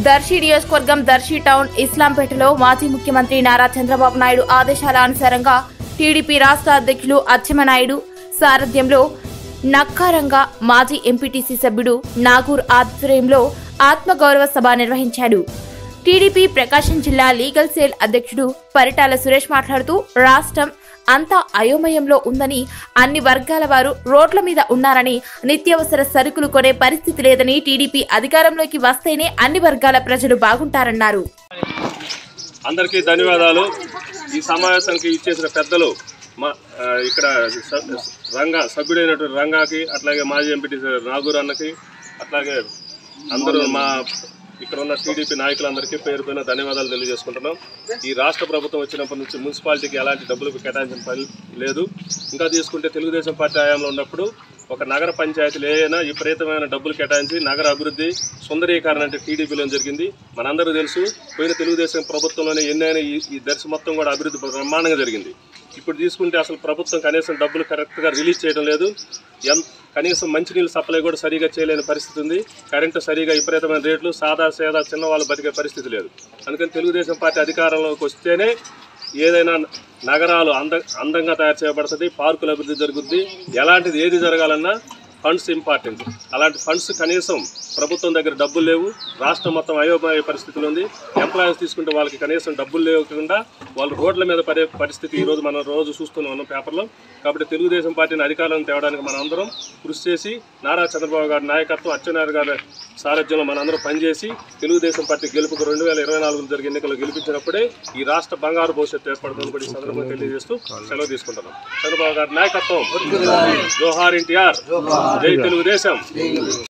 దర్శి నియోజకవర్గం దర్శి టౌన్ ఇస్లాంపేటలో మాజీ ముఖ్యమంత్రి నారా చంద్రబాబు నాయుడు ఆదేశాల అనుసారంగా టీడీపీ రాష్ట్ర అధ్యక్షులు అచ్చెమనాయుడు సారథ్యంలో నక్కారంగా మాజీ ఎంపీటీసీ సభ్యుడు నాగూర్ ఆధ్వర్యంలో ఆత్మగౌరవ సభ నిర్వహించాడు టీడీపీ ప్రకాశం జిల్లా లీగల్ సెల్ అధ్యక్షుడు పరిటాల సురేష్ మాట్లాడుతూ రాష్ట్రం అంతా అయోమయంలో ఉందని అన్ని వర్గాల వారు రోడ్ల మీద ఉన్నారని నిత్యావసర సరుకులు కొనే పరిస్థితి లేదని టీడీపీ అధికారంలోకి వస్తేనే అన్ని వర్గాల ప్రజలు బాగుంటారన్నారు అందరికీ ధన్యవాదాలు ఈ సమావేశానికి ఇచ్చేసిన పెద్దలు మా ఆ, ఇక్కడ స- రంగా సభ్యుడైనటువంటి రంగాకి అట్లాగే మాజీ ఎంపీటీ నాగూర్ అన్నకి అట్లాగే అందరూ మా ఇక్కడ ఉన్న టీడీపీ నాయకులందరికీ పేరు పైన ధన్యవాదాలు తెలియజేసుకుంటున్నాం ఈ రాష్ట్ర ప్రభుత్వం వచ్చినప్పటి నుంచి మున్సిపాలిటీకి ఎలాంటి డబ్బులు కేటాయించిన పని లేదు ఇంకా తీసుకుంటే తెలుగుదేశం పార్టీ హయాంలో ఉన్నప్పుడు ఒక నగర పంచాయతీలు ఏదైనా విపరీతమైన డబ్బులు కేటాయించి నగర అభివృద్ధి సుందరీకరణ అంటే టీడీపీలో జరిగింది మనందరూ తెలుసు పోయిన తెలుగుదేశం ప్రభుత్వంలోనే ఎన్నైనా ఈ ఈ దర్శ మొత్తం కూడా అభివృద్ధి బ్రహ్మాండంగా జరిగింది ఇప్పుడు తీసుకుంటే అసలు ప్రభుత్వం కనీసం డబ్బులు కరెక్ట్గా రిలీజ్ చేయడం లేదు ఎంత కనీసం మంచినీళ్ళు సప్లై కూడా సరిగా చేయలేని పరిస్థితి ఉంది కరెంటు సరిగా విపరీతమైన రేట్లు సాదా సేదా చిన్న వాళ్ళు బతికే పరిస్థితి లేదు అందుకని తెలుగుదేశం పార్టీ అధికారంలోకి వస్తేనే ఏదైనా నగరాలు అంద అందంగా తయారు చేయబడుతుంది పార్కుల అభివృద్ధి జరుగుద్ది ఎలాంటిది ఏది జరగాలన్నా ఫండ్స్ ఇంపార్టెంట్ అలాంటి ఫండ్స్ కనీసం ప్రభుత్వం దగ్గర డబ్బులు లేవు రాష్ట్రం మొత్తం అయోమయ పరిస్థితులు ఉంది ఎంప్లాయీస్ తీసుకుంటే వాళ్ళకి కనీసం డబ్బులు లేకుండా వాళ్ళు రోడ్ల మీద పడే పరిస్థితి ఈ రోజు మనం రోజు చూస్తూనే ఉన్నాం పేపర్లో కాబట్టి తెలుగుదేశం పార్టీని అధికారంలో తేవడానికి మనం అందరం కృషి చేసి నారా చంద్రబాబు గారి నాయకత్వం అచ్చెన్నాయుడు గారి సారథ్యంలో మనందరం పనిచేసి తెలుగుదేశం పార్టీ గెలుపుకు రెండు వేల ఇరవై నాలుగులో జరిగే ఎన్నికల్లో గెలిపించినప్పుడే ఈ రాష్ట్ర బంగారు భవిష్యత్తు ఏర్పడుతుందని కూడా ఈ సందర్భంగా తెలియజేస్తూ సెలవు తీసుకుంటున్నాం చంద్రబాబు గారి నాయకత్వం జోహార్ ఎన్టీఆర్ జై తెలుగుదేశం